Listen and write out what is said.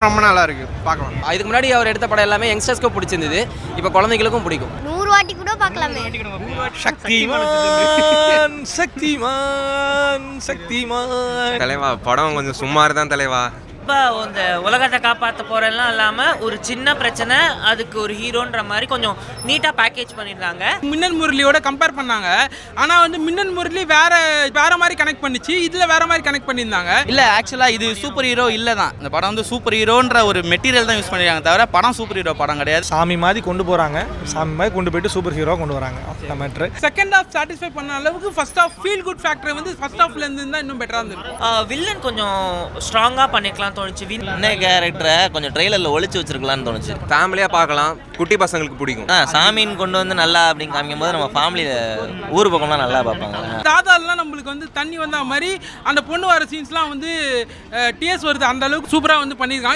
ரொம்ப நல்லா இருக்கு பார்க்கலாம் இதுக்கு முன்னாடி அவர் எடுத்த படம் எல்லாமே யங்ஸ்டர்ஸ்க்கு பிடிச்சிருந்தது இப்போ குழந்தைகளுக்கும் பிடிக்கும் நூறு வாட்டி கூட பார்க்கலாமே சக்திமான் சக்திமான் சக்திமான் தலைவா படம் கொஞ்சம் சுமார் தான் தலைவா இப்போ இந்த உலகத்தை காப்பாற்ற போகிறெல்லாம் இல்லாமல் ஒரு சின்ன பிரச்சனை அதுக்கு ஒரு ஹீரோன்ற மாதிரி கொஞ்சம் நீட்டாக பேக்கேஜ் பண்ணியிருந்தாங்க மின்னல் முரளியோட கம்பேர் பண்ணாங்க ஆனால் வந்து மின்னல் முரளி வேற வேற மாதிரி கனெக்ட் பண்ணிச்சு இதில் வேற மாதிரி கனெக்ட் பண்ணியிருந்தாங்க இல்லை ஆக்சுவலாக இது சூப்பர் ஹீரோ இல்லை தான் இந்த படம் வந்து சூப்பர் ஹீரோன்ற ஒரு மெட்டீரியல் தான் யூஸ் பண்ணிருக்காங்க தவிர படம் சூப்பர் ஹீரோ படம் கிடையாது சாமி மாதிரி கொண்டு போறாங்க சாமி மாதிரி கொண்டு போயிட்டு சூப்பர் ஹீரோ கொண்டு வராங்க அந்த மேட்ரு செகண்ட் ஹாஃப் சாட்டிஸ்ஃபை பண்ண அளவுக்கு first half feel good factor வந்து ஃபர்ஸ்ட் ஹாஃப்ல இருந்து தான் இன்னும் பெட்டரா இருந்திருக்கும் வில்லன் கொஞ்சம் ஸ்ட்ராங்காக பண்ணிக்கலாம் தோணுச்சு வின் என்ன கேரக்டரை கொஞ்சம் ட்ரெய்லரில் ஒளிச்சு வச்சிருக்கலாம்னு தோணுச்சு ஃபேமிலியாக பார்க்கலாம் குட்டி பசங்களுக்கு பிடிக்கும் ஆ சாமின்னு கொண்டு வந்து நல்லா அப்படின்னு காமிக்கும் போது நம்ம ஃபேமிலியில் ஊர் பக்கம்லாம் நல்லா பார்ப்பாங்க தாதாலாம் நம்மளுக்கு வந்து தண்ணி வந்த மாதிரி அந்த பொண்ணு வர சீன்ஸ்லாம் வந்து டிஎஸ் வருது அந்த அளவுக்கு சூப்பராக வந்து பண்ணியிருக்காங்க